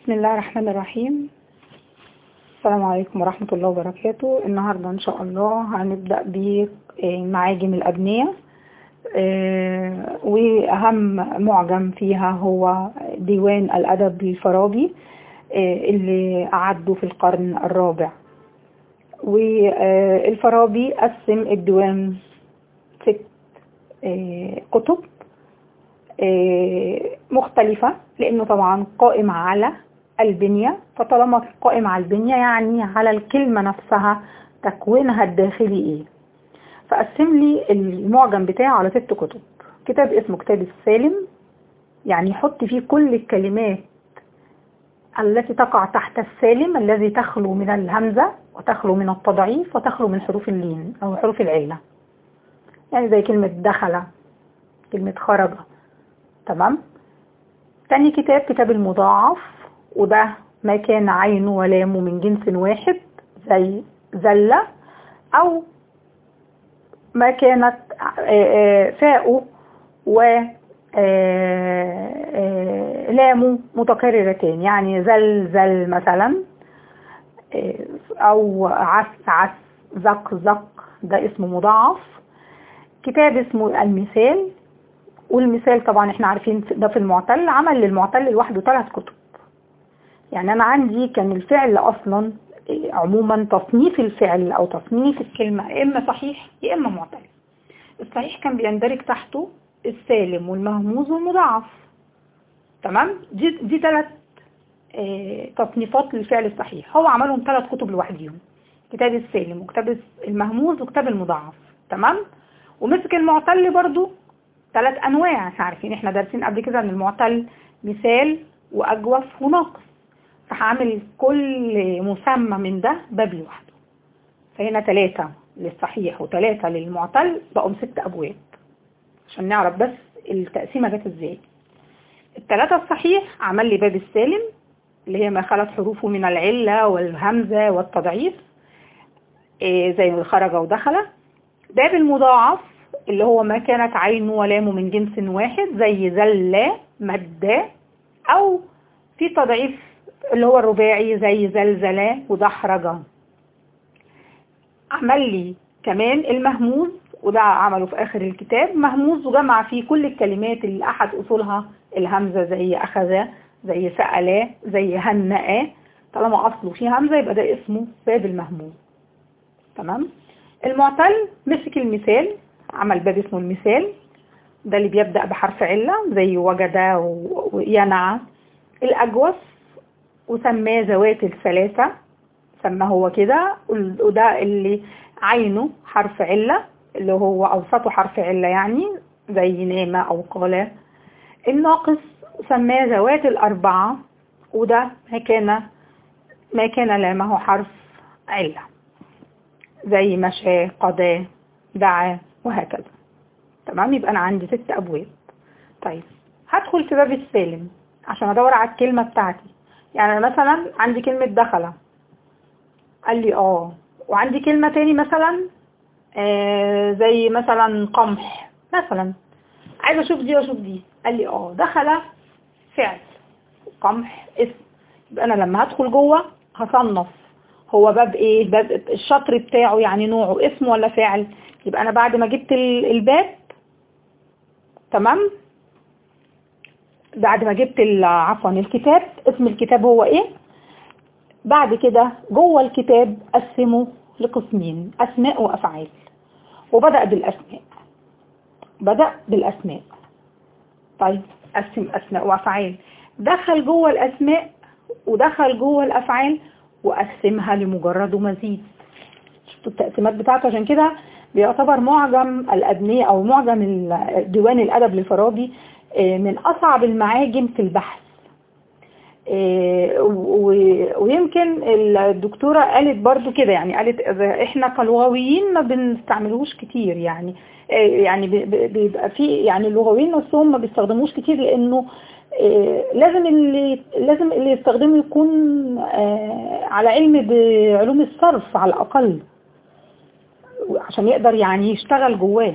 بسم الله الرحمن الرحيم السلام عليكم ورحمة الله وبركاته النهاردة إن شاء الله هنبدأ بمعاجم الأبنية آه، وأهم معجم فيها هو ديوان الأدب الفارابي آه، اللي أعده في القرن الرابع والفارابي قسم الديوان ست آه، كتب مختلفة لأنه طبعا قائم على البنية فطالما قائم على البنية يعني على الكلمة نفسها تكوينها الداخلي ايه فقسم لي المعجم بتاعه على ست كتب كتاب اسمه كتاب السالم يعني يحط فيه كل الكلمات التي تقع تحت السالم الذي تخلو من الهمزة وتخلو من التضعيف وتخلو من حروف اللين أو حروف العلة يعني زي كلمة دخل كلمة خرج تمام تاني كتاب كتاب المضاعف وده ما كان عينه ولامه من جنس واحد زي زلة أو ما كانت فاءه و لامه متكررتين يعني زل زل مثلا أو عس عس زق زق ده اسمه مضاعف كتاب اسمه المثال والمثال طبعا احنا عارفين ده في المعتل عمل للمعتل لوحده ثلاث كتب يعني انا عندي كان الفعل اصلا عموما تصنيف الفعل او تصنيف الكلمة يا اما صحيح يا اما معتل الصحيح كان بيندرج تحته السالم والمهموز والمضاعف تمام دي دي ثلاث اه تصنيفات للفعل الصحيح هو عملهم ثلاث كتب لوحديهم كتاب السالم وكتاب المهموز وكتاب المضاعف تمام ومسك المعتل برضو ثلاث انواع احنا عارفين احنا دارسين قبل كده ان المعتل مثال واجوف وناقص فهعمل كل مسمى من ده باب لوحده فهنا ثلاثة للصحيح وثلاثة للمعتل بقوا ست ابواب عشان نعرف بس التقسيمة جت ازاي الثلاثة الصحيح عمل لي باب السالم اللي هي ما خلت حروفه من العلة والهمزة والتضعيف إيه زي ما خرج ودخل باب المضاعف اللي هو ما كانت عينه ولامه من جنس واحد زي زلا مدا او في تضعيف اللي هو الرباعي زي زلزلة ودحرجة عمل لي كمان المهموز وده عمله في اخر الكتاب مهموز وجمع فيه كل الكلمات اللي احد اصولها الهمزة زي اخذ زي سألا زي هنأ طالما اصله فيه همزة يبقى ده اسمه باب المهموز تمام المعتل مسك المثال عمل باب اسمه المثال ده اللي بيبدأ بحرف علة زي وجد وينع الأجوف وسماه ذوات الثلاثة سماه هو كده وده اللي عينه حرف علة اللي هو أوسطه حرف علة يعني زي نام أو قال الناقص سماه ذوات الأربعة وده ما كان ما كان لامه حرف علة زي مشى قضى دعا وهكذا تمام يبقى أنا عندي ست أبواب طيب هدخل في باب السالم عشان أدور على الكلمة بتاعتي يعني أنا مثلا عندي كلمة دخل قال لي اه وعندي كلمة تاني مثلا آه زي مثلا قمح مثلا عايزة اشوف دي واشوف دي قال لي اه دخل فعل قمح اسم يبقى انا لما هدخل جوه هصنف هو باب ايه باب الشطر بتاعه يعني نوعه اسم ولا فعل يبقى انا بعد ما جبت الباب تمام بعد ما جبت عفوا الكتاب اسم الكتاب هو ايه بعد كده جوه الكتاب قسمه لقسمين اسماء وافعال وبدأ بالاسماء بدأ بالاسماء طيب قسم اسماء وافعال دخل جوه الاسماء ودخل جوه الافعال وقسمها لمجرد ومزيد شفتوا التقسيمات بتاعته عشان كده بيعتبر معجم الأبنية أو معجم ديوان الأدب للفارابي من أصعب المعاجم في البحث ويمكن الدكتورة قالت برضو كده يعني قالت احنا كلغويين ما بنستعملوش كتير يعني يعني بيبقى في يعني اللغويين نفسهم ما بيستخدموش كتير لانه لازم اللي لازم اللي يستخدمه يكون على علم بعلوم الصرف على الاقل عشان يقدر يعني يشتغل جواه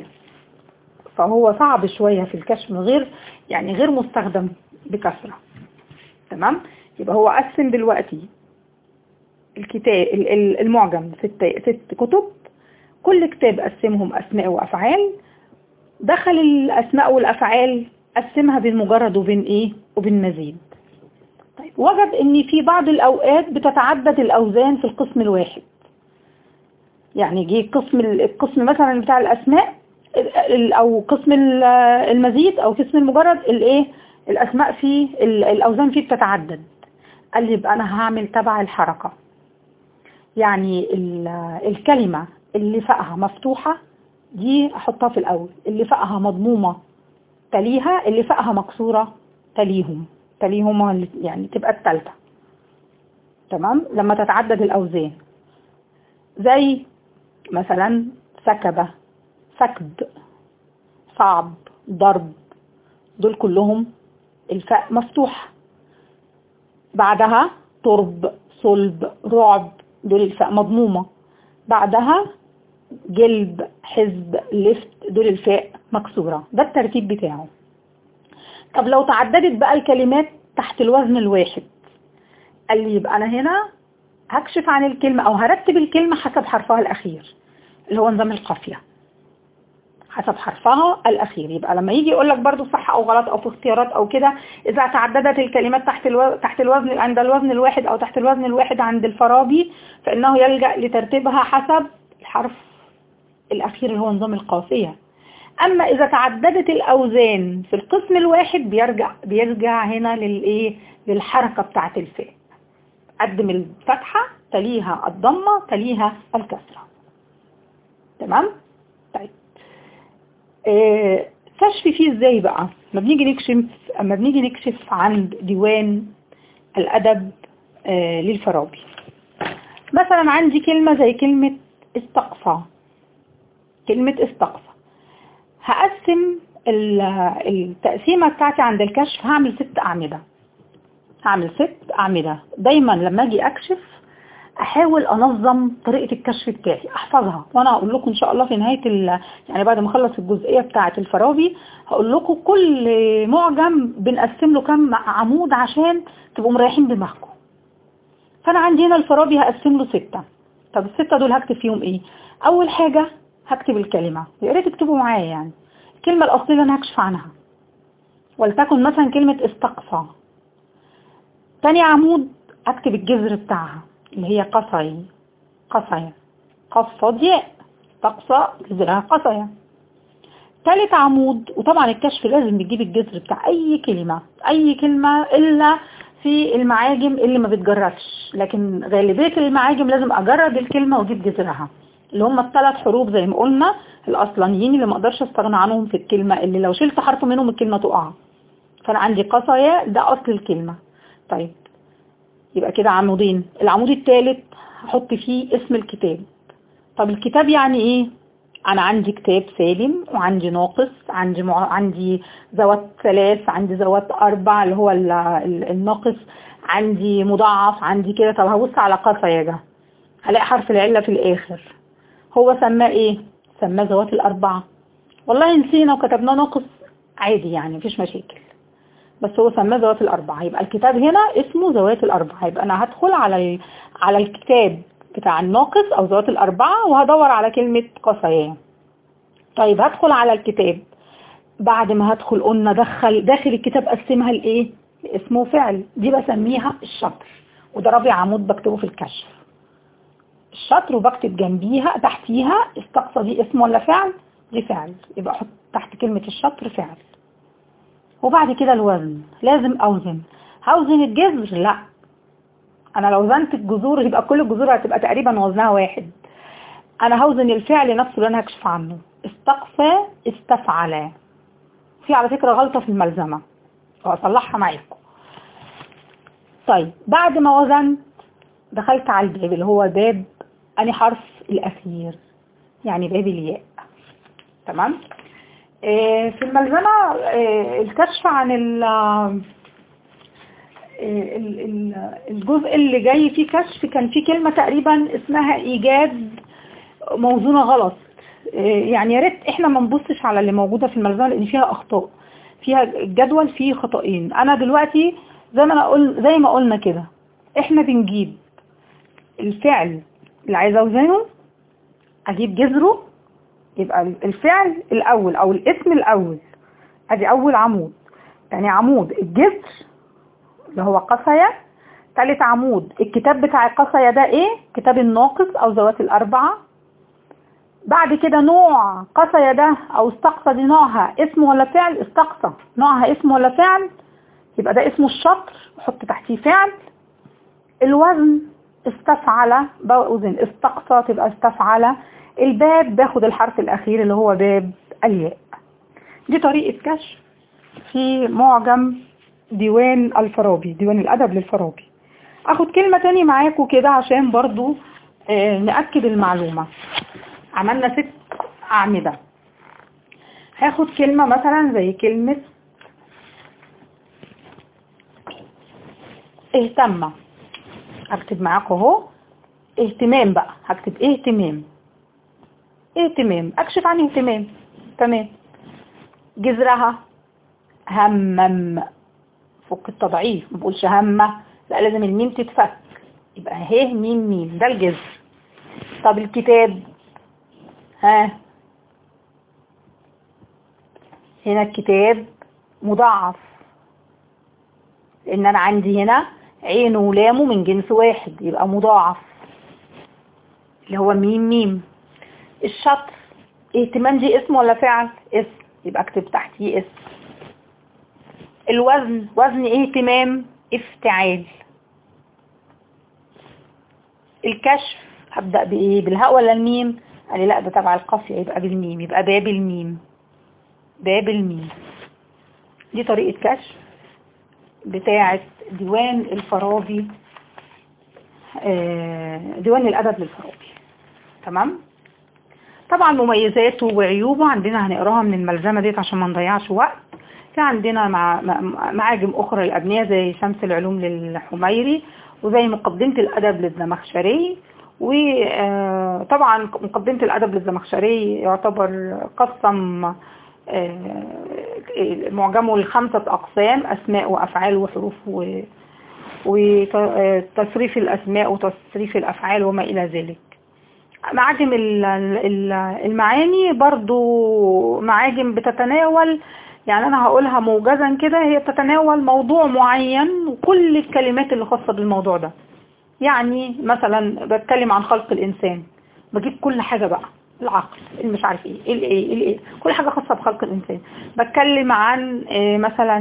فهو صعب شوية في الكشف غير يعني غير مستخدم بكثرة تمام يبقى هو قسم دلوقتي الكتاب المعجم ست ست كتب كل كتاب قسمهم اسماء وافعال دخل الاسماء والافعال قسمها بين مجرد وبين ايه وبين مزيد طيب وجد ان في بعض الاوقات بتتعدد الاوزان في القسم الواحد يعني جه قسم القسم مثلا بتاع الاسماء او قسم المزيد او قسم المجرد الايه الاسماء فيه الاوزان فيه بتتعدد قال لي يبقى انا هعمل تبع الحركة يعني الكلمة اللي فوقها مفتوحة دي احطها في الاول اللي فوقها مضمومة تليها اللي فوقها مكسورة تليهم تليهم يعني تبقى التالتة تمام لما تتعدد الاوزان زي مثلا سكبة سكب صعب ضرب دول كلهم الفاء مفتوح بعدها ترب صلب رعب دول الفاء مضمومة بعدها جلب حزب لفت دول الفاء مكسورة ده الترتيب بتاعه طب لو تعددت بقى الكلمات تحت الوزن الواحد قال لي يبقى انا هنا هكشف عن الكلمة او هرتب الكلمة حسب حرفها الاخير اللي هو نظام القافية حسب حرفها الأخير يبقى لما يجي يقول لك برضو صح أو غلط أو في اختيارات أو كده إذا تعددت الكلمات تحت الو... تحت الوزن عند الوزن الواحد أو تحت الوزن الواحد عند الفارابي فإنه يلجأ لترتيبها حسب الحرف الأخير اللي هو نظام القافية أما إذا تعددت الأوزان في القسم الواحد بيرجع بيرجع هنا للإيه للحركة بتاعة الفاء قدم الفتحة تليها الضمة تليها الكسرة تمام طيب آه كشف فيه ازاي بقى ما بنيجي نكشف اما بنيجي نكشف عن ديوان الادب آه للفارابي مثلا عندي كلمة زي كلمة استقصى كلمة استقصى هقسم التقسيمة بتاعتي عند الكشف هعمل ست أعمدة هعمل ست أعمدة دايما لما اجي اكشف احاول انظم طريقة الكشف بتاعي احفظها وانا هقول لكم ان شاء الله في نهاية ال... يعني بعد ما اخلص الجزئية بتاعة الفارابي هقول لكم كل معجم بنقسم له كم عمود عشان تبقوا مريحين دماغكم فانا عندي هنا الفارابي هقسم له ستة طب الستة دول هكتب فيهم ايه اول حاجة هكتب الكلمة يا ريت تكتبوا معايا يعني الكلمة الاصلية اللي انا هكشف عنها ولتكن مثلا كلمة استقصى تاني عمود اكتب الجذر بتاعها اللي هي قصي قصي قصد ياء تقصى جذرها قصي ثالث عمود وطبعا الكشف لازم بتجيب الجذر بتاع اي كلمة اي كلمة الا في المعاجم اللي ما بتجردش لكن غالبية المعاجم لازم اجرد الكلمة واجيب جذرها اللي هم الثلاث حروف زي ما قلنا الاصلانيين اللي ما اقدرش استغنى عنهم في الكلمة اللي لو شلت حرف منهم الكلمة تقع فانا عندي قصايا ده اصل الكلمة طيب يبقى كده عمودين العمود الثالث هحط فيه اسم الكتاب طب الكتاب يعني ايه انا عندي كتاب سالم وعندي ناقص عندي مع... عندي ذوات ثلاث عندي ذوات اربع اللي هو ال... ال... الناقص عندي مضاعف عندي كده طب هبص على قصة ده هلاقي حرف العلة في الاخر هو سماه ايه سماه ذوات الاربعة والله نسينا وكتبناه ناقص عادي يعني مفيش مشاكل بس هو سماه ذوات الأربعة يبقى الكتاب هنا اسمه ذوات الأربعة يبقى أنا هدخل على على الكتاب بتاع الناقص أو ذوات الأربعة وهدور على كلمة قصيان طيب هدخل على الكتاب بعد ما هدخل قلنا دخل داخل الكتاب قسمها لإيه اسمه فعل دي بسميها الشطر وده رابع عمود بكتبه في الكشف الشطر وبكتب جنبيها تحتيها استقصى دي اسم ولا فعل دي فعل يبقى احط تحت كلمة الشطر فعل وبعد كده الوزن لازم اوزن هوزن الجذر لا انا لو وزنت الجذور يبقى كل الجذور هتبقى تقريبا وزنها واحد انا هوزن الفعل نفسه اللي انا هكشف عنه استقفى استفعل في على فكرة غلطة في الملزمة وهصلحها معاكم طيب بعد ما وزنت دخلت على الباب اللي هو باب اني حرف الاخير يعني باب الياء تمام في الملزمة الكشف عن الجزء اللي جاي فيه كشف كان فيه كلمة تقريبا اسمها ايجاد موزونة غلط يعني يا ريت احنا ما نبصش على اللي موجودة في الملزمة لان فيها اخطاء فيها الجدول فيه خطأين انا دلوقتي زي ما انا قل زي ما قلنا كده احنا بنجيب الفعل اللي عايزه اوزنه اجيب جذره يبقى الفعل الاول او الاسم الاول ادي اول عمود يعني عمود الجذر اللي هو قصية ثالث عمود الكتاب بتاع قصية ده ايه كتاب الناقص او ذوات الاربعة بعد كده نوع قصية ده او استقصى دي نوعها اسم ولا فعل استقصى نوعها اسم ولا فعل يبقى ده اسمه الشطر وحط تحتيه فعل الوزن استفعل بوزن استقصى تبقى استفعل الباب باخد الحرف الاخير اللي هو باب الياء دي طريقة كشف في معجم ديوان الفارابي ديوان الادب للفارابي اخد كلمة تاني معاكم كده عشان برضو آه نأكد المعلومة عملنا ست اعمدة هاخد كلمة مثلا زي كلمة اهتم هكتب معاكم اهو اهتمام بقى هكتب ايه اهتمام اهتمام اكشف عن اهتمام تمام جذرها همم فك التضعيف ما بقولش همة لا لازم الميم تتفك يبقى ه ميم ميم ده الجذر طب الكتاب ها هنا الكتاب مضاعف لان انا عندي هنا عينه ولامه من جنس واحد يبقى مضاعف اللي هو ميم ميم الشطر اهتمام دي اسم ولا فعل اسم يبقى اكتب تحتيه اسم الوزن وزن ايه اهتمام افتعال الكشف هبدأ بايه بالهاء ولا الميم قال لي لا ده تبع القافية يبقى بالميم يبقى باب الميم باب الميم دي طريقة كشف بتاعة ديوان الفارابي ديوان الأدب للفارابي تمام طبعا مميزاته وعيوبه عندنا هنقراها من الملزمة ديت عشان ما نضيعش وقت في عندنا مع معاجم أخرى الأبنية زي شمس العلوم للحميري وزي مقدمة الأدب للزمخشري وطبعا مقدمة الأدب للزمخشري يعتبر قسم معجمه لخمسة أقسام أسماء وأفعال وحروف و وتصريف الأسماء وتصريف الأفعال وما إلى ذلك معاجم المعاني برضو معاجم بتتناول يعني أنا هقولها موجزا كده هي بتتناول موضوع معين وكل الكلمات اللي خاصة بالموضوع ده يعني مثلا بتكلم عن خلق الإنسان بجيب كل حاجة بقى العقل مش عارف ايه الايه الايه كل حاجة خاصة بخلق الإنسان بتكلم عن مثلا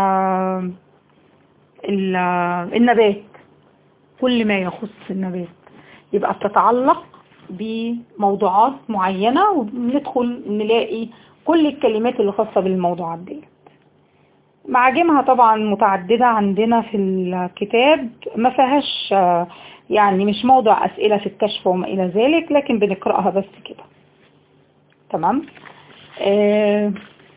النبات كل ما يخص النبات يبقى بتتعلق بموضوعات معينة وبندخل نلاقي كل الكلمات اللي خاصة بالموضوعات دي معاجمها طبعا متعددة عندنا في الكتاب ما فيهاش يعني مش موضع أسئلة في الكشف وما إلى ذلك لكن بنقرأها بس كده تمام آه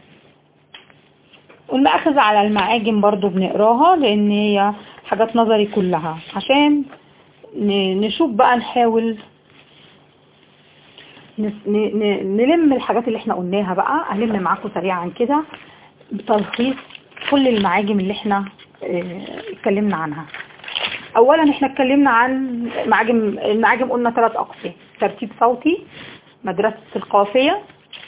والمأخذ على المعاجم برضو بنقراها لأن هي حاجات نظري كلها عشان نشوف بقى نحاول نلم الحاجات اللي احنا قلناها بقى هلم معاكم سريعا كده بتلخيص كل المعاجم اللي احنا اه اتكلمنا عنها اولا احنا اتكلمنا عن معاجم المعاجم قلنا ثلاث اقسام ترتيب صوتي مدرسة القافية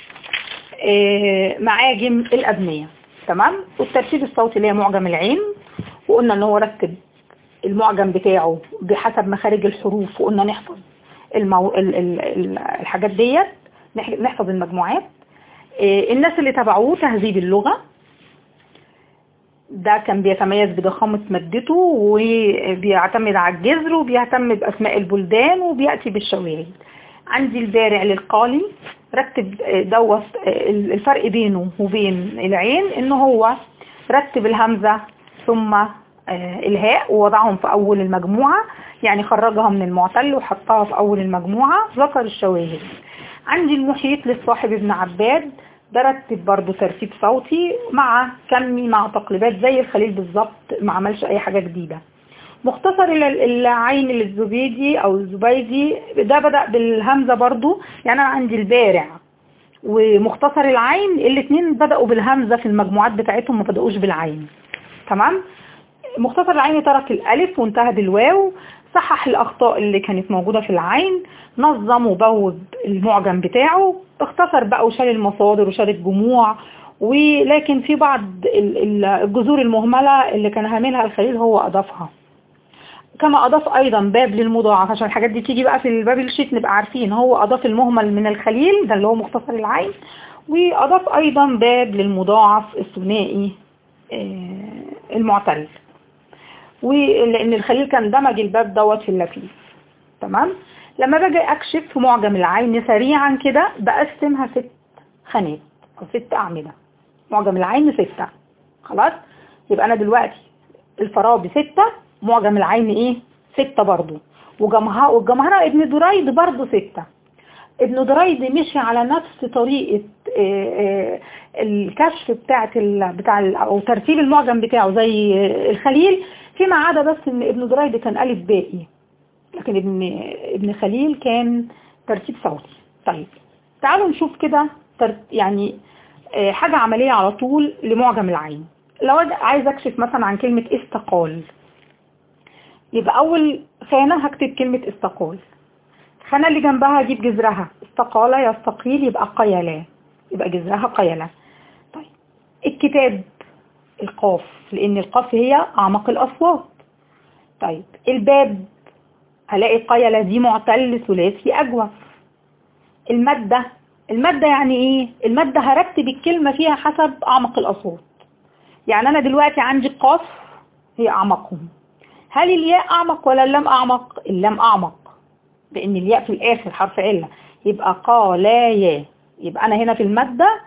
اه معاجم الابنية تمام والترتيب الصوتي اللي هي معجم العين وقلنا ان هو رتب المعجم بتاعه بحسب مخارج الحروف وقلنا نحفظ المو... ال... ال... الحاجات ديت نحفظ المجموعات الناس اللي تبعوه تهذيب اللغة ده كان بيتميز بضخامة مادته وبيعتمد على الجذر وبيهتم بأسماء البلدان وبيأتي بالشواهد عندي البارع للقالي رتب دوت الفرق بينه وبين العين ان هو رتب الهمزة ثم الهاء ووضعهم في أول المجموعة يعني خرجها من المعتل وحطها في أول المجموعة ذكر الشواهد عندي المحيط للصاحب ابن عباد ده رتب برضه ترتيب صوتي مع كمي مع تقليبات زي الخليل بالظبط ما عملش أي حاجة جديدة مختصر العين للزبيدي أو الزبيدي ده بدأ بالهمزة برضه يعني أنا عندي البارع ومختصر العين الاثنين بدأوا بالهمزة في المجموعات بتاعتهم ما بدأوش بالعين تمام مختصر العين ترك الألف وانتهى بالواو صحح الأخطاء اللي كانت موجودة في العين نظم وبوظ المعجم بتاعه اختصر بقى وشال المصادر وشال الجموع ولكن في بعض الجذور المهملة اللي كان هاملها الخليل هو أضافها كما أضاف أيضا باب للمضاعف عشان الحاجات دي تيجي بقى في الباب الشيت نبقى عارفين هو أضاف المهمل من الخليل ده اللي هو مختصر العين وأضاف أيضا باب للمضاعف الثنائي المعتل ولأن الخليل كان دمج الباب دوت في اللفيف تمام لما باجي أكشف في معجم العين سريعا كده بقسمها ست خانات أو ست أعمدة معجم العين ستة خلاص يبقى أنا دلوقتي الفارابي ستة معجم العين إيه ستة برضو وجمهرة والجمهرة ابن دريد برضو ستة ابن دريد مشي على نفس طريقة الكشف بتاعت ال... بتاع ال... او ترتيب المعجم بتاعه زي الخليل فيما عدا بس ان ابن دريد كان الف باقي لكن ابن ابن خليل كان ترتيب صوتي طيب تعالوا نشوف كده تر... يعني حاجة عملية على طول لمعجم العين لو عايز اكشف مثلا عن كلمة استقال يبقى اول خانة هكتب كلمة استقال الخانة اللي جنبها هجيب جذرها استقال يستقيل يبقى قيلا يبقى جذرها قيلا طيب الكتاب القاف لان القاف هي اعمق الاصوات طيب الباب هلاقي قيلا دي معتل ثلاثي اجوف المادة المادة يعني ايه المادة هرتب الكلمة فيها حسب اعمق الاصوات يعني انا دلوقتي عندي القاف هي اعمقهم هل الياء اعمق ولا اللام اعمق اللام اعمق لان الياء في الاخر حرف علة يبقى قالايا يبقى انا هنا في المادة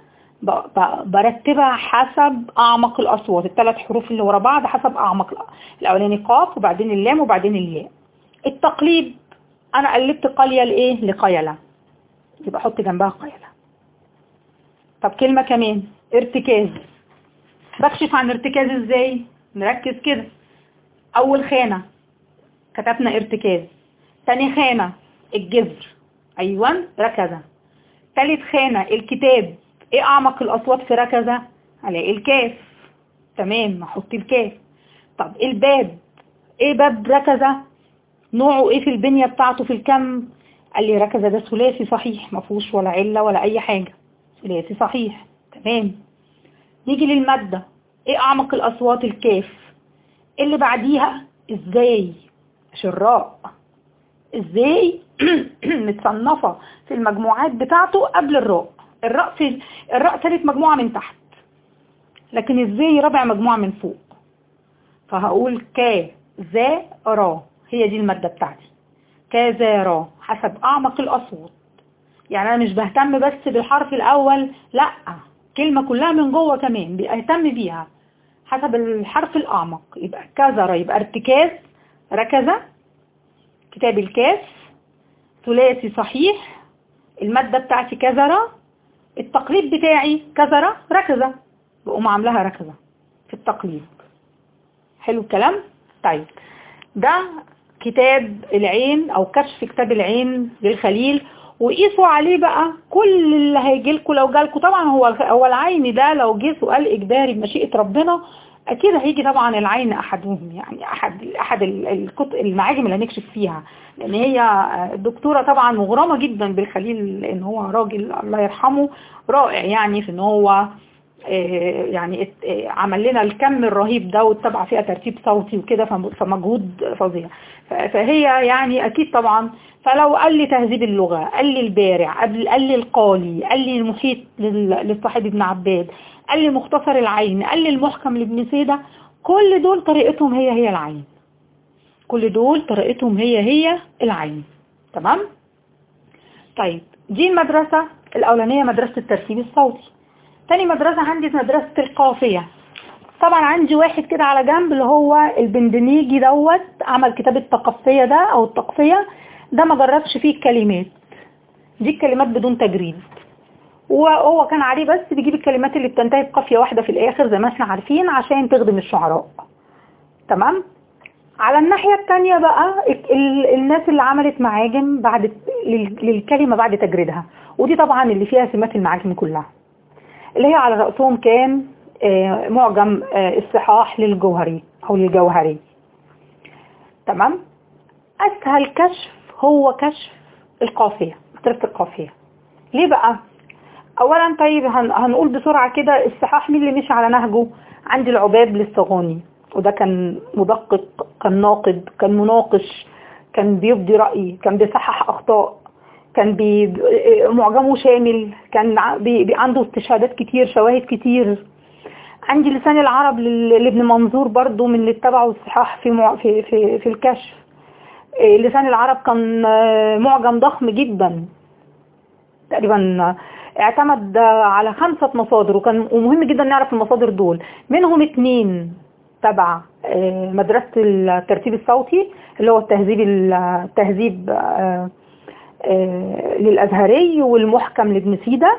برتبها حسب اعمق الاصوات الثلاث حروف اللي ورا بعض حسب اعمق الاولاني قاف وبعدين اللام وبعدين الياء التقليب انا قلبت قلية لايه لقيلة يبقى احط جنبها قيلة طب كلمة كمان ارتكاز بكشف عن ارتكاز ازاي نركز كده اول خانة كتبنا ارتكاز تاني خانة الجذر ايوه ركزة تالت خانة الكتاب ايه اعمق الاصوات في ركزة هلاقي الكاف تمام احط الكاف طب الباب ايه باب ركزة نوعه ايه في البنية بتاعته في الكم قال لي ركزة ده ثلاثي صحيح ما فيهوش ولا علة ولا اي حاجة ثلاثي صحيح تمام نيجي للمادة ايه اعمق الاصوات الكاف اللي بعديها ازاي شراء ازاي متصنفة في المجموعات بتاعته قبل الراء الراء في الراء ثالث مجموعة من تحت لكن ازاي رابع مجموعة من فوق فهقول كا ذا را هي دي المادة بتاعتي كذا را حسب اعمق الاصوات يعني انا مش بهتم بس بالحرف الاول لا كلمة كلها من جوه كمان بهتم بيها حسب الحرف الاعمق يبقى كذا يبقى ارتكاز ركزة كتاب الكاف ثلاثي صحيح المادة بتاعتي كذرة التقليد بتاعي كذرة ركزة بقوم عاملها ركزة في التقليد حلو الكلام طيب ده كتاب العين او كشف كتاب العين للخليل وقيسوا عليه بقى كل اللي هيجي لكم لو جالكم طبعا هو هو العين ده لو جه سؤال اجباري بمشيئه ربنا اكيد هيجي طبعا العين احدهم يعني احد احد الكتب المعاجم اللي هنكشف فيها لان هي الدكتوره طبعا مغرمه جدا بالخليل لان هو راجل الله يرحمه رائع يعني في ان هو يعني عمل لنا الكم الرهيب ده واتبع فيها ترتيب صوتي وكده فمجهود فظيع فهي يعني اكيد طبعا فلو قال لي تهذيب اللغة قال لي البارع قال لي القالي قال لي المحيط للصاحب ابن عباد قال لي مختصر العين قال لي المحكم لابن سيدة كل دول طريقتهم هي هي العين كل دول طريقتهم هي هي العين تمام طيب دي المدرسة الأولانية مدرسة الترتيب الصوتي تاني مدرسة عندي مدرسة القافية طبعا عندي واحد كده على جنب اللي هو البندنيجي دوت عمل كتاب التقفية ده او التقفية ده ما جربش فيه الكلمات دي الكلمات بدون تجريد وهو كان عليه بس بيجيب الكلمات اللي بتنتهي بقافية واحدة في الاخر زي ما احنا عارفين عشان تخدم الشعراء تمام على الناحية التانية بقى الناس اللي عملت معاجم بعد للكلمة بعد تجريدها ودي طبعا اللي فيها سمات المعاجم كلها اللي هي على رأسهم كان معجم الصحاح للجوهري أو للجوهري تمام أسهل كشف هو كشف القافية مدرسة القافية ليه بقى أولا طيب هنقول بسرعة كده الصحاح مين اللي مشي على نهجه عندي العباب للصغاني وده كان مدقق كان ناقد كان مناقش كان بيبدي رأي كان بيصحح أخطاء كان بي معجمه شامل كان بي بي عنده استشهادات كتير شواهد كتير عندي لسان العرب لابن منظور برضو من اللي اتبعوا الصحاح في, مع في, في, في الكشف لسان العرب كان معجم ضخم جدا تقريبا اعتمد على خمسة مصادر وكان ومهم جدا نعرف المصادر دول منهم اتنين تبع مدرسة الترتيب الصوتي اللي هو التهذيب التهذيب للأزهري والمحكم لابن سيدة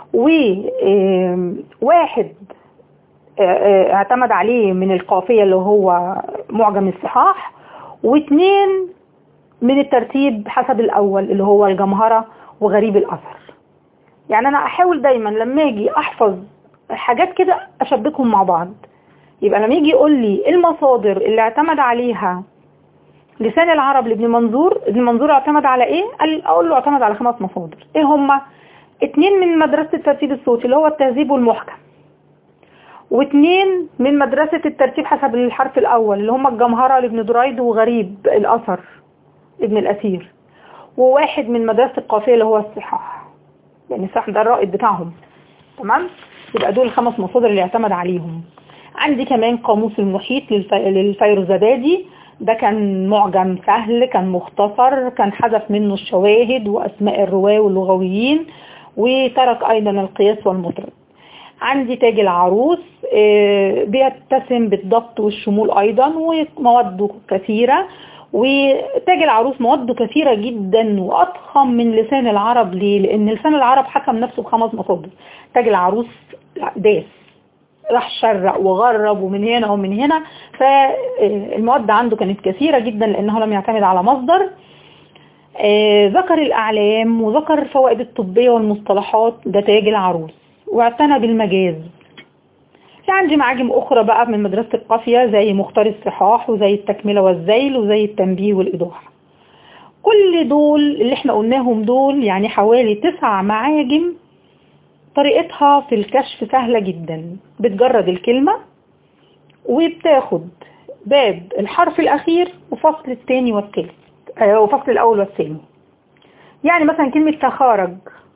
وواحد اعتمد عليه من القافية اللي هو معجم الصحاح واثنين من الترتيب حسب الأول اللي هو الجمهرة وغريب الأثر يعني أنا أحاول دايما لما أجي أحفظ حاجات كده أشبكهم مع بعض يبقى لما يجي يقول لي المصادر اللي اعتمد عليها لسان العرب لابن منظور ابن منظور اعتمد على ايه قال اقول له اعتمد على خمس مصادر ايه هما اتنين من مدرسة الترتيب الصوتي اللي هو التهذيب والمحكم واثنين من مدرسة الترتيب حسب الحرف الأول اللي هم الجمهرة لابن درايد وغريب الأثر ابن الأثير وواحد من مدرسة القافية اللي هو الصحاح يعني الصحاح ده الرائد بتاعهم تمام يبقى دول الخمس مصادر اللي اعتمد عليهم عندي كمان قاموس المحيط للفيروزبادي ده كان معجم سهل كان مختصر كان حذف منه الشواهد وأسماء الرواة واللغويين وترك أيضا القياس والمطرد عندي تاج العروس بيتسم بالضبط والشمول أيضا ومواده كثيرة وتاج العروس مواده كثيرة جدا وأضخم من لسان العرب ليه؟ لأن لسان العرب حكم نفسه بخمس مصادر تاج العروس داس راح شرق وغرب ومن هنا ومن هنا فالمواد عنده كانت كثيرة جدا لأنه لم يعتمد على مصدر ذكر الأعلام وذكر الفوائد الطبية والمصطلحات ده تاج العروس واعتنى بالمجاز في عندي معاجم أخرى بقى من مدرسة القافية زي مختار الصحاح وزي التكملة والزيل وزي التنبيه والإيضاح كل دول اللي احنا قلناهم دول يعني حوالي تسع معاجم طريقتها في الكشف سهلة جدا بتجرد الكلمة وبتاخد باب الحرف الأخير وفصل الثاني والثالث وفصل الأول والثاني يعني مثلا كلمة تخارج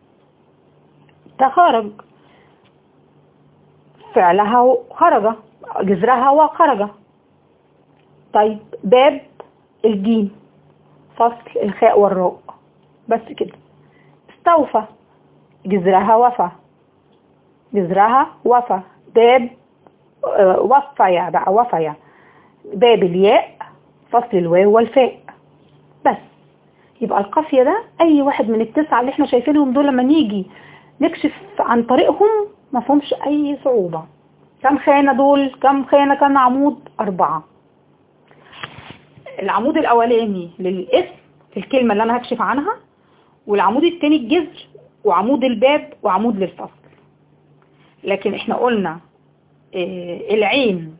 تخارج فعلها خرج جذرها وخرج طيب باب الجيم فصل الخاء والراء بس كده استوفى جذرها وفى جذرها وفى باب وفيا بقى وفيا باب الياء فصل الواو والفاء بس يبقى القافية ده اي واحد من التسعة اللي احنا شايفينهم دول لما نيجي نكشف عن طريقهم ما فهمش اي صعوبة كم خانة دول كم خانة كم عمود اربعة العمود الاولاني للاسم في الكلمة اللي انا هكشف عنها والعمود التاني الجذر وعمود الباب وعمود للفصل لكن احنا قلنا اه العين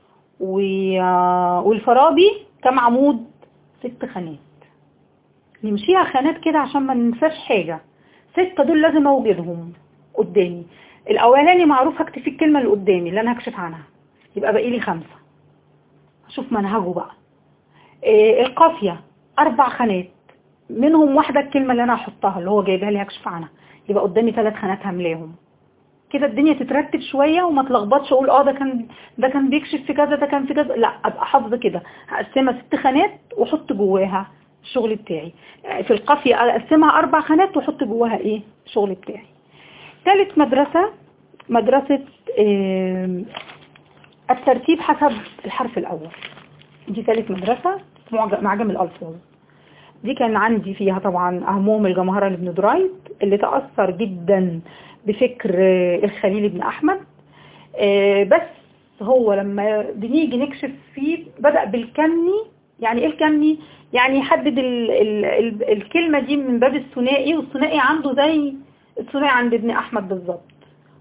والفرابي كم عمود ست خانات نمشيها خانات كده عشان ما ننساش حاجة ستة دول لازم اوجدهم قدامي الاولاني معروف هكتب فيه الكلمة اللي قدامي اللي انا هكشف عنها يبقى باقي لي خمسة اشوف منهجه بقى اه القافية اربع خانات منهم واحدة الكلمة اللي انا هحطها اللي هو جايبها لي هكشف عنها يبقى قدامي ثلاث خانات هملاهم كده الدنيا تترتب شوية وما تلخبطش اقول اه ده كان ده كان بيكشف في كذا ده كان في كذا لا ابقى حافظه كده هقسمها ست خانات واحط جواها الشغل بتاعي في القافية اقسمها اربع خانات واحط جواها ايه الشغل بتاعي ثالث مدرسة مدرسة اه الترتيب حسب الحرف الاول دي ثالث مدرسة معجم الالفاظ دي كان عندي فيها طبعا اهمهم الجمهرة لابن درايد اللي تأثر جدا بفكر الخليل بن احمد بس هو لما بنيجي نكشف فيه بدأ بالكمي يعني ايه الكمي يعني يحدد ال ال ال الكلمة دي من باب الثنائي والثنائي عنده زي الثنائي عند ابن احمد بالظبط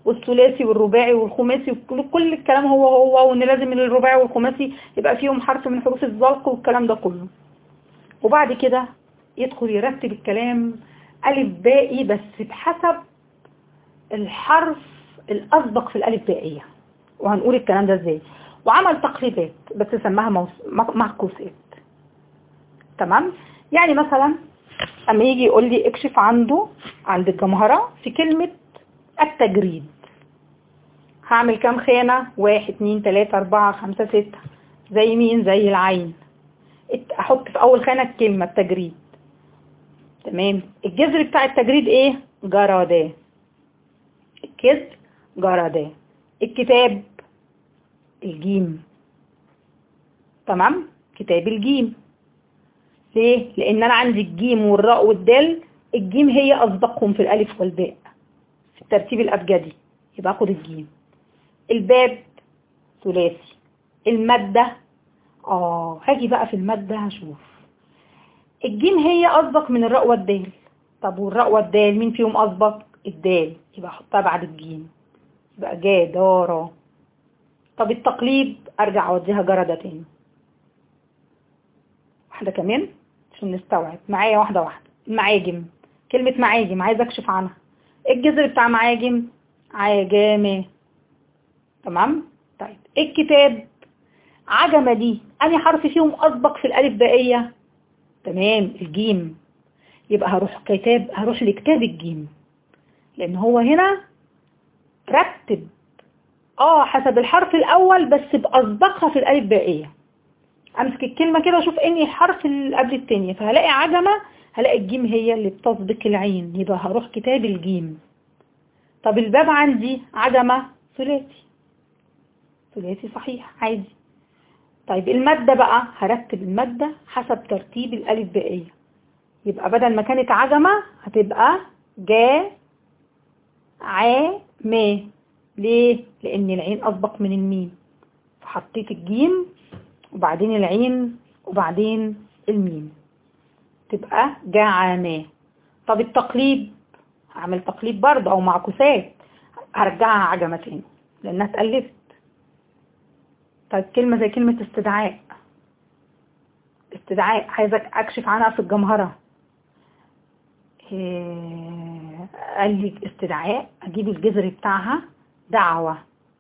والثلاثي والرباعي والخماسي وكل كل الكلام هو هو وان لازم الرباعي والخماسي يبقى فيهم حرف من حروف الزلق والكلام ده كله وبعد كده يدخل يرتب الكلام ألف بائي بس بحسب الحرف الأسبق في الألف بائية وهنقول الكلام ده ازاي وعمل تقريبات بس سماها موس- م- معكوسات تمام يعني مثلا اما يجي يقول لي اكشف عنده عند الجمهرة في كلمة التجريد هعمل كام خانة واحد اتنين تلاتة اربعة خمسة ستة زي مين زي العين ات- احط في اول خانة الكلمة التجريد تمام الجذر بتاع التجريد ايه جراداه الكذب جراداه الكتاب الجيم تمام كتاب الجيم ليه لان انا عندي الجيم والراء والدال الجيم هي اسبقهم في الالف والباء في الترتيب الابجدي يبقى اخد الجيم الباب ثلاثي المادة اه هاجي بقى في المادة هشوف الجيم هي اسبق من الراء والدال طب والراء والدال مين فيهم اسبق الدال يبقى احطها بعد الجيم يبقى جا دارا طب التقليد ارجع اوديها جردة تاني واحدة كمان عشان نستوعب معايا واحدة واحدة المعاجم كلمة معاجم عايز اكشف عنها الجذر بتاع معاجم عجامة تمام طيب الكتاب عجمة دي أنهي حرف فيهم أسبق في الألف بائية تمام الجيم يبقى هروح كتاب هروح لكتاب الجيم لأن هو هنا رتب اه حسب الحرف الأول بس بأسبقها في الألف بائية أمسك الكلمة كده أشوف إني الحرف اللي قبل التانية فهلاقي عجمة هلاقي الجيم هي اللي بتسبق العين يبقى هروح كتاب الجيم طب الباب عندي عجمة ثلاثي ثلاثي صحيح عادي طيب المادة بقى هرتب المادة حسب ترتيب الألف بائية يبقى بدل ما كانت عجمة هتبقى جا ع ما ليه؟ لأن العين أسبق من الميم فحطيت الجيم وبعدين العين وبعدين الميم تبقى جعما طب التقليد هعمل تقليد برضه أو معكوسات هرجعها عجمة تاني لأنها اتألفت طيب كلمة زي كلمة استدعاء استدعاء عايزة أكشف عنها في الجمهرة إيه، قال لي استدعاء أجيب الجذر بتاعها دعوة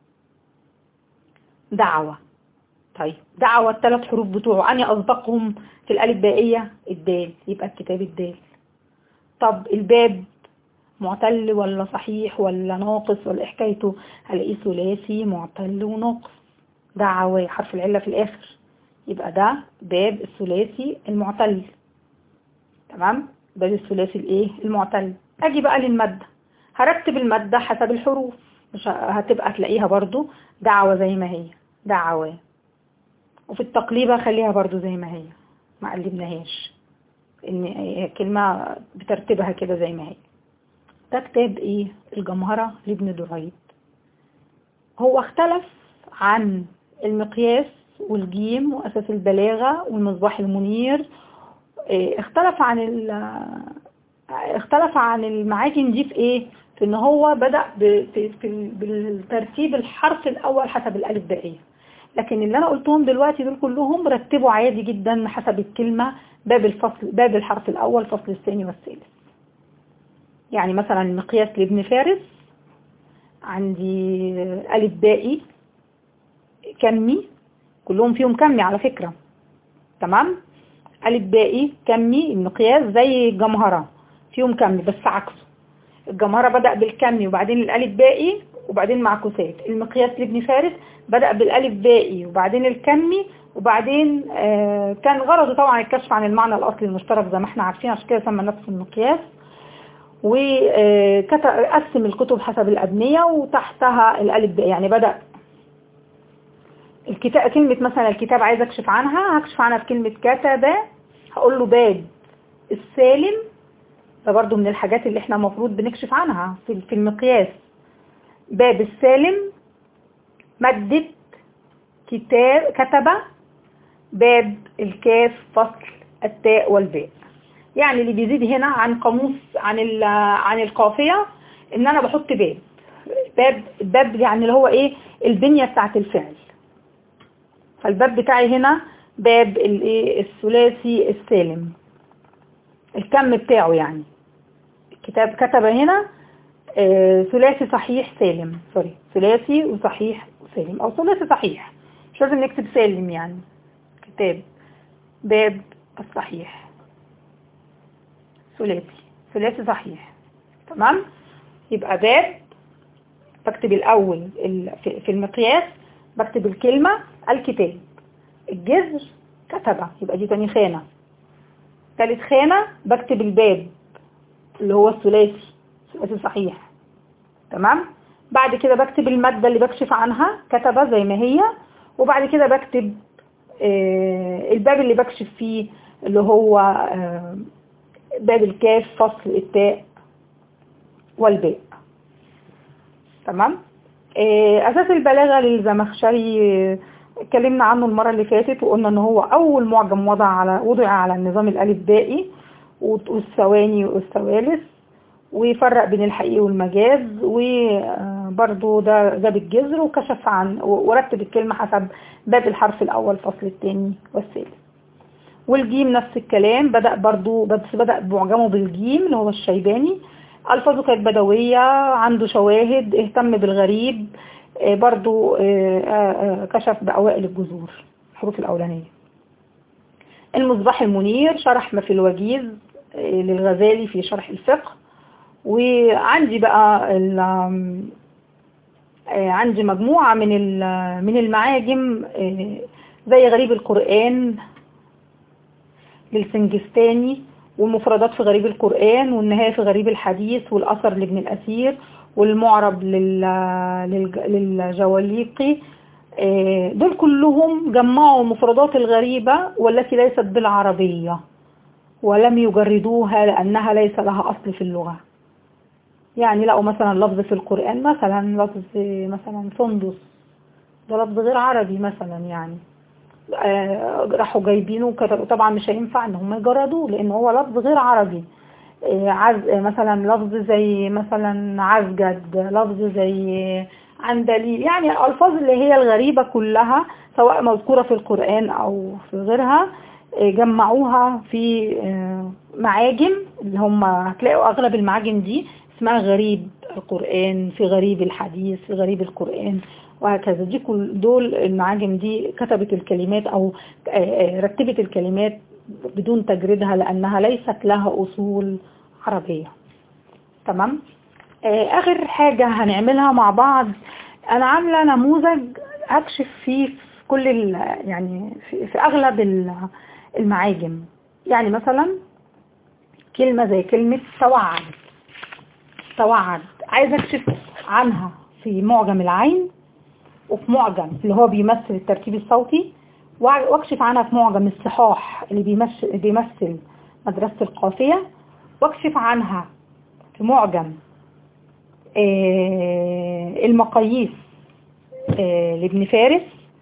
دعوة طيب دعوة الثلاث حروف بتوعه أني أسبقهم في الألف بائية الدال يبقى الكتاب الدال طب الباب معتل ولا صحيح ولا ناقص ولا إيه حكايته هلاقيه ثلاثي معتل وناقص دعوة حرف العلة في الآخر يبقى ده باب الثلاثي المعتل تمام باب الثلاثي الايه المعتل اجي بقى للمادة هرتب المادة حسب الحروف مش ه- هتبقى تلاقيها برضو دعوة زي ما هي دعوة وفي التقليبة خليها برضو زي ما هي ما قلبناهاش ان هي كلمة بترتيبها كده زي ما هي ده كتاب ايه الجمهرة لابن دريد هو اختلف عن المقياس والجيم وأساس البلاغة والمصباح المنير إيه، اختلف عن ال اختلف عن المعاجم دي في ايه في ان هو بدأ ب- في في بالترتيب الحرف الاول حسب الالف بائية لكن اللي انا قلتهم دلوقتي دول كلهم رتبوا عادي جدا حسب الكلمة باب الفصل باب الحرف الاول الفصل الثاني والثالث يعني مثلا المقياس لابن فارس عندي الف بائي كمي كلهم فيهم كمي على فكرة تمام ألف بائي كمي المقياس زي الجمهرة فيهم كمي بس عكسه الجمهرة بدأ بالكمي وبعدين الألف بائي وبعدين معكوسات المقياس لابن فارس بدأ بالألف بائي وبعدين الكمي وبعدين آه كان غرضه طبعا الكشف عن المعنى الأصلي المشترك زي ما احنا عارفين عشان كده سمى نفسه المقياس وقسم الكتب حسب الأبنية وتحتها الألف بائي يعني بدأ الكتاب كلمة مثلا الكتاب عايز اكشف عنها هكشف عنها في كلمة كتب هقول له باب السالم ده برضو من الحاجات اللي احنا المفروض بنكشف عنها في في المقياس باب السالم مدة كتاب كتب باب الكاف فصل التاء والباء يعني اللي بيزيد هنا عن قاموس عن ال- عن القافية ان انا بحط باب باب باب يعني اللي هو ايه البنية بتاعت الفعل فالباب بتاعي هنا باب الايه الثلاثي السالم الكم بتاعه يعني الكتاب كتب هنا آه ثلاثي صحيح سالم سوري ثلاثي وصحيح سالم او ثلاثي صحيح مش لازم نكتب سالم يعني كتاب باب الصحيح ثلاثي ثلاثي صحيح تمام يبقى باب بكتب الأول في المقياس بكتب الكلمة الكتاب الجذر كتبة يبقى دي تاني خانة ثالث خانة بكتب الباب اللي هو الثلاثي الثلاثي صحيح تمام بعد كده بكتب المادة اللي بكشف عنها كتبة زي ما هي وبعد كده بكتب الباب اللي بكشف فيه اللي هو باب الكاف فصل التاء والباء تمام اساس البلاغة للزمخشري اتكلمنا عنه المرة اللي فاتت وقلنا ان هو اول معجم وضع على وضع على النظام الالف بائي والثواني والثوالث ويفرق بين الحقيقي والمجاز وبرضه ده جاب الجذر وكشف عن ورتب الكلمة حسب باب الحرف الاول فصل الثاني والثالث والجيم نفس الكلام بدأ برضه بس بدأ بمعجمه بالجيم اللي هو الشيباني ألفاظه كانت بدوية عنده شواهد اهتم بالغريب برضو كشف بأوائل الجذور الحروف الأولانية المصباح المنير شرح ما في الوجيز للغزالي في شرح الفقه وعندي بقى عندي مجموعة من من المعاجم زي غريب القرآن للسنجستاني والمفردات في غريب القرآن والنهاية في غريب الحديث والأثر لابن الأثير والمعرب للجواليقي دول كلهم جمعوا مفردات الغريبة والتي ليست بالعربية ولم يجردوها لأنها ليس لها أصل في اللغة يعني لقوا مثلا لفظ في القرآن مثلا لفظ مثلا سندس ده لفظ غير عربي مثلا يعني راحوا جايبينه وكتبوا طبعا مش هينفع ان هم يجردوه لان هو لفظ غير عربي عز مثلا لفظ زي مثلا عزجد لفظ زي عندليل يعني الالفاظ اللي هي الغريبة كلها سواء مذكورة في القرآن او في غيرها جمعوها في معاجم اللي هم هتلاقوا اغلب المعاجم دي اسمها غريب القرآن في غريب الحديث في غريب القرآن وهكذا دي كل دول المعاجم دي كتبت الكلمات او رتبت الكلمات بدون تجريدها لانها ليست لها اصول عربية تمام اخر حاجة هنعملها مع بعض انا عاملة نموذج اكشف فيه في كل يعني في, في اغلب المعاجم يعني مثلا كلمة زي كلمة توعد توعد عايزة اكشف عنها في معجم العين وفي معجم اللي هو بيمثل التركيب الصوتي واكشف عنها في معجم الصحاح اللي بيمثل, بيمثل مدرسة القافية واكشف عنها في معجم المقاييس لابن فارس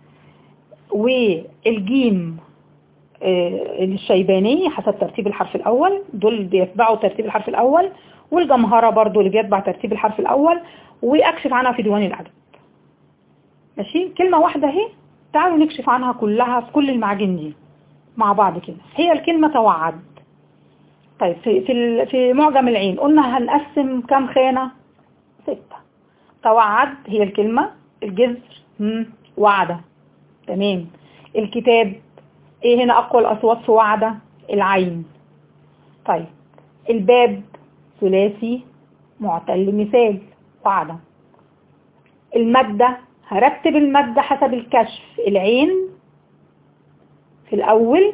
والجيم الشيباني حسب ترتيب الحرف الأول دول بيتبعوا ترتيب الحرف الأول والجمهرة برضو اللي بيتبع ترتيب الحرف الأول وأكشف عنها في ديوان الأدب ماشي كلمة واحدة اهي تعالوا نكشف عنها كلها في كل المعاجم دي مع بعض كده هي الكلمة توعد طيب في في في معجم العين قلنا هنقسم كام خانة ستة توعد هي الكلمة الجذر وعدة تمام الكتاب ايه هنا اقوى الاصوات في وعدة العين طيب الباب ثلاثي معتل مثال وعدة المادة هرتب المادة حسب الكشف العين في الأول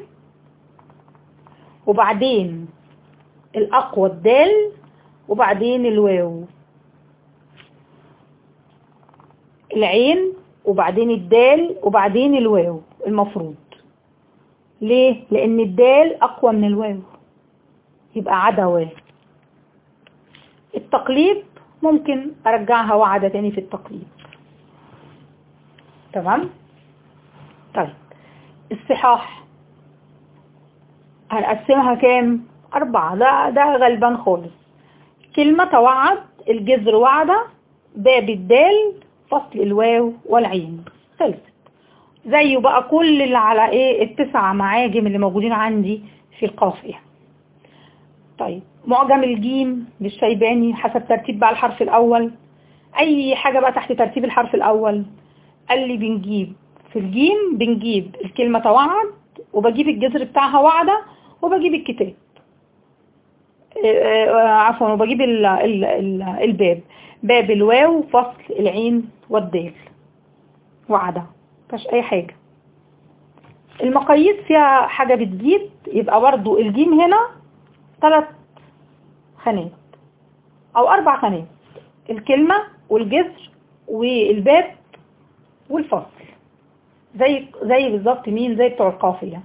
وبعدين الأقوى الدال وبعدين الواو العين وبعدين الدال وبعدين الواو المفروض ليه؟ لأن الدال أقوى من الواو يبقى عدا واو التقليد ممكن أرجعها وعدة تاني في التقليد تمام طيب الصحاح هنقسمها كام أربعة ده ده غلبان خالص كلمة توعد الجذر وعدة باب الدال فصل الواو والعين خلصت زيه بقى كل اللي على ايه التسع معاجم اللي موجودين عندي في القافية طيب معجم الجيم للشيباني حسب ترتيب بقى الحرف الاول اي حاجة بقى تحت ترتيب الحرف الاول قال لي بنجيب في الجيم بنجيب الكلمة توعد وبجيب الجذر بتاعها وعدة وبجيب الكتاب عفوا وبجيب ال ال ال الباب باب الواو فصل العين والدال وعدة مفيهاش اي حاجة المقاييس فيها حاجة بتزيد يبقى برضو الجيم هنا ثلاث خانات او اربع خانات الكلمة والجذر والباب والفصل زي زي بالظبط مين زي بتوع القافية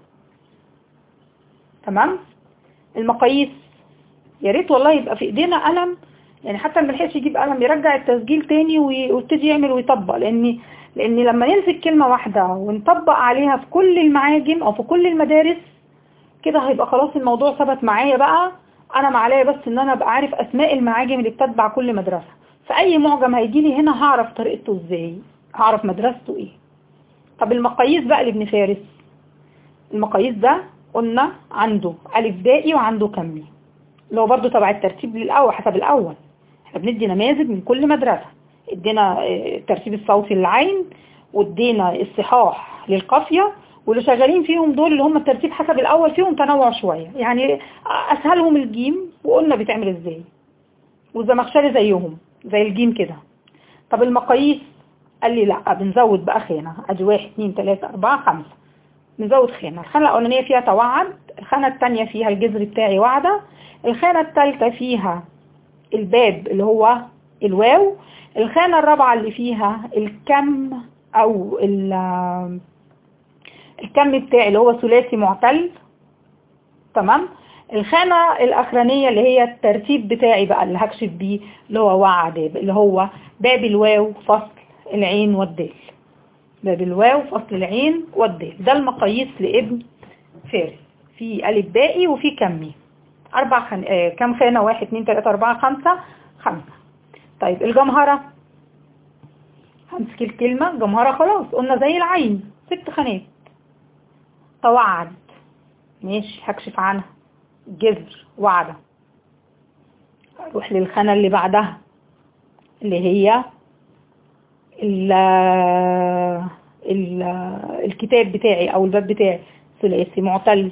تمام المقاييس يا ريت والله يبقى في ايدينا قلم يعني حتى ما لحقش يجيب قلم يرجع التسجيل تاني ويبتدي يعمل ويطبق لان لان لما نمسك كلمة واحدة ونطبق عليها في كل المعاجم او في كل المدارس كده هيبقى خلاص الموضوع ثبت معايا بقى انا ما عليا بس ان انا ابقى عارف اسماء المعاجم اللي بتتبع كل مدرسة فاي معجم هيجي لي هنا هعرف طريقته ازاي هعرف مدرسته ايه طب المقاييس بقى لابن فارس المقاييس ده قلنا عنده ألف دائي وعنده كمي اللي هو برضه تبع الترتيب للأول حسب الأول احنا بندي نماذج من كل مدرسة ادينا الترتيب الصوتي للعين وادينا الصحاح للقافية واللي شغالين فيهم دول اللي هم الترتيب حسب الأول فيهم تنوع شوية يعني أسهلهم الجيم وقلنا بيتعمل ازاي والزمخشري زيهم زي الجيم كده طب المقاييس قال لي لا بنزود بقى خانة ادي واحد اتنين تلاتة اربعة خمسة بنزود خانة الخانة الاولانية فيها توعد الخانة التانية فيها الجذر بتاعي وعدة الخانة التالتة فيها الباب اللي هو الواو الخانة الرابعة اللي فيها الكم او الكم بتاعي اللي هو ثلاثي معتل تمام الخانة الأخرانية اللي هي الترتيب بتاعي بقى اللي هكشف بيه اللي هو وعد اللي هو باب الواو فصل العين والدال باب الواو فصل العين والدال ده المقاييس لابن فارس في ألف بائي وفي كمي أربع خن... آه كم خانة واحد اتنين تلاتة أربعة خمسة خمسة طيب الجمهرة همسك الكلمة جمهرة خلاص قلنا زي العين ست خانات توعد ماشي هكشف عنها جذر وعدة اروح للخانة اللي بعدها اللي هي ال ال الكتاب بتاعي او الباب بتاعي ثلاثي معتل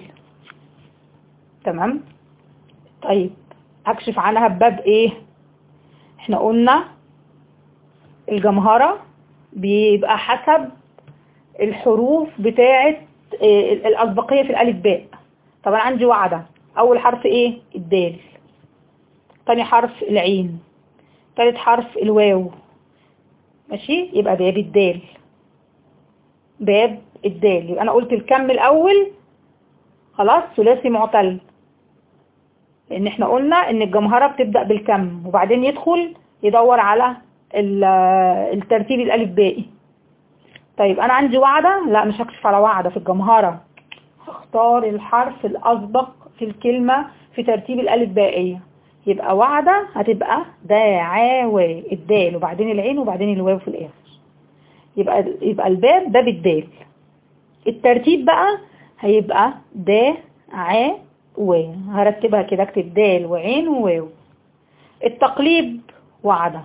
تمام طيب هكشف عنها بباب ايه احنا قلنا الجمهرة بيبقى حسب الحروف بتاعة الأسبقية في الألف باء طب أنا عندي وعدة أول حرف إيه الدال تاني حرف العين تالت حرف الواو ماشي يبقى باب الدال باب الدال يبقى أنا قلت الكم الأول خلاص ثلاثي معتل لأن احنا قلنا إن الجمهرة بتبدأ بالكم وبعدين يدخل يدور على الترتيب الألف بائي طيب أنا عندي وعدة لا مش هكشف على وعدة في الجمهرة هختار الحرف الأسبق في الكلمة في ترتيب الألف بائية يبقى وعدة هتبقى داعاوى الدال وبعدين العين وبعدين الواو في الآخر يبقى يبقى الباب باب الدال الترتيب بقى هيبقى دا ع و هرتبها كده اكتب دال وعين وواو التقليب وعدة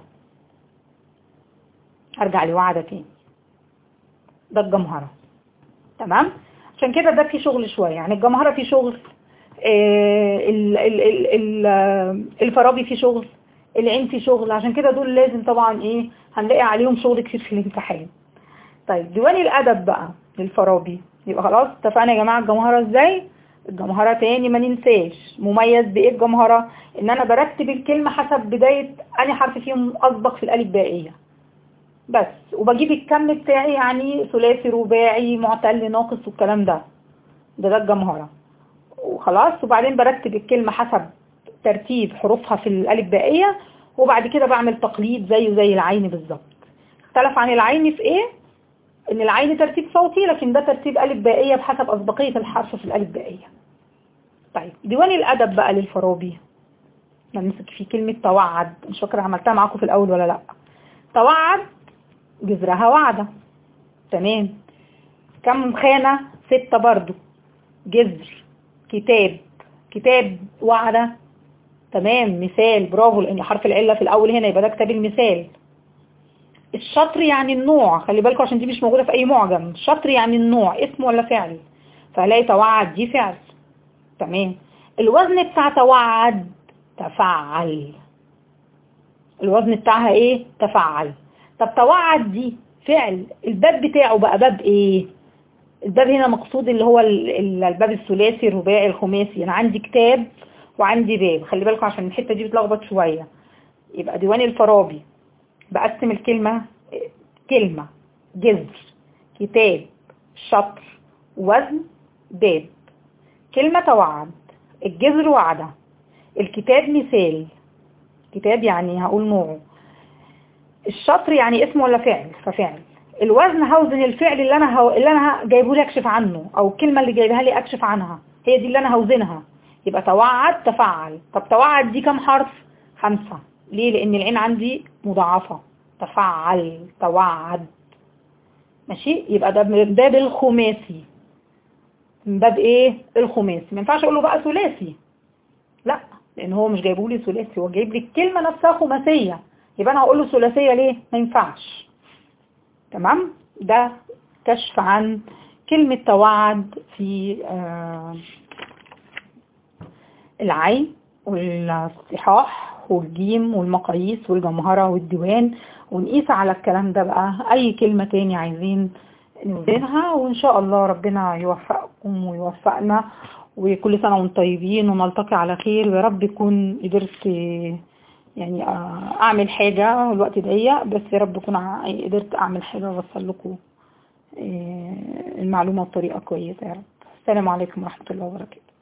هرجع لوعدة تاني ده الجمهرة تمام عشان كده ده في شغل شوية يعني الجمهرة في شغل آه ال ال ال ال الفارابي في شغل العين في شغل عشان كده دول لازم طبعا ايه هنلاقي عليهم شغل كتير في الامتحان طيب ديوان الادب بقى للفارابي يبقى خلاص اتفقنا يا جماعة الجمهرة ازاي الجمهرة تاني ما ننساش مميز بايه الجمهرة ان انا برتب الكلمة حسب بداية اني حرف فيهم اسبق في الالف بائية بس وبجيب الكم بتاعي يعني ثلاثي رباعي معتل ناقص والكلام ده ده ده الجمهرة وخلاص وبعدين برتب الكلمة حسب ترتيب حروفها في الالف بائية وبعد كده بعمل تقليد زيه زي العين بالظبط اختلف عن العين في ايه ان العين ترتيب صوتي لكن ده ترتيب الف بائية بحسب اسبقية الحرف في الالف بائية طيب ديوان الادب بقى للفارابي نمسك فيه كلمة توعد مش فاكرة عملتها معاكم في الاول ولا لا توعد جذرها وعدة تمام كم خانة ستة برضو جذر كتاب كتاب وعدة تمام مثال برافو لان حرف العلة في الاول هنا يبقى ده كتاب المثال الشطر يعني النوع خلي بالكم عشان دي مش موجودة في اي معجم الشطر يعني النوع اسم ولا فعل فهلاقي توعد دي فعل تمام الوزن بتاع توعد تفعل الوزن بتاعها ايه تفعل طب توعد دي فعل الباب بتاعه بقى باب ايه الباب هنا مقصود اللي هو الباب الثلاثي الرباعي الخماسي انا عندي كتاب وعندي باب خلي بالكم عشان الحته دي بتلخبط شويه يبقى ديوان الفارابي بقسم الكلمه كلمه جذر كتاب شطر وزن باب كلمه توعد الجذر وعده الكتاب مثال كتاب يعني هقول نوعه الشطر يعني اسم ولا فعل ففعل الوزن هوزن الفعل اللي انا هو... اللي انا جايبه لي اكشف عنه او الكلمه اللي جايبها لي اكشف عنها هي دي اللي انا هوزنها يبقى توعد تفعل طب توعد دي كم حرف خمسة ليه لان العين عندي مضاعفة تفعل توعد ماشي يبقى ده من باب الخماسي من باب ايه الخماسي ما ينفعش اقول له بقى ثلاثي لا لان هو مش جايبه لي ثلاثي هو جايب لي الكلمه نفسها خماسيه يبقى انا هقول له ثلاثيه ليه ما ينفعش تمام ده كشف عن كلمة توعد في آه العين والصحاح والجيم والمقاييس والجمهرة والديوان ونقيس على الكلام ده بقى اي كلمة تاني عايزين نوزنها وان شاء الله ربنا يوفقكم ويوفقنا وكل سنة وانتم طيبين ونلتقي على خير ويا رب يكون قدرت يعني اعمل حاجة الوقت ضيق بس يا رب اكون قدرت اعمل حاجة واوصل لكم المعلومة بطريقة كويسة يا رب السلام عليكم ورحمة الله وبركاته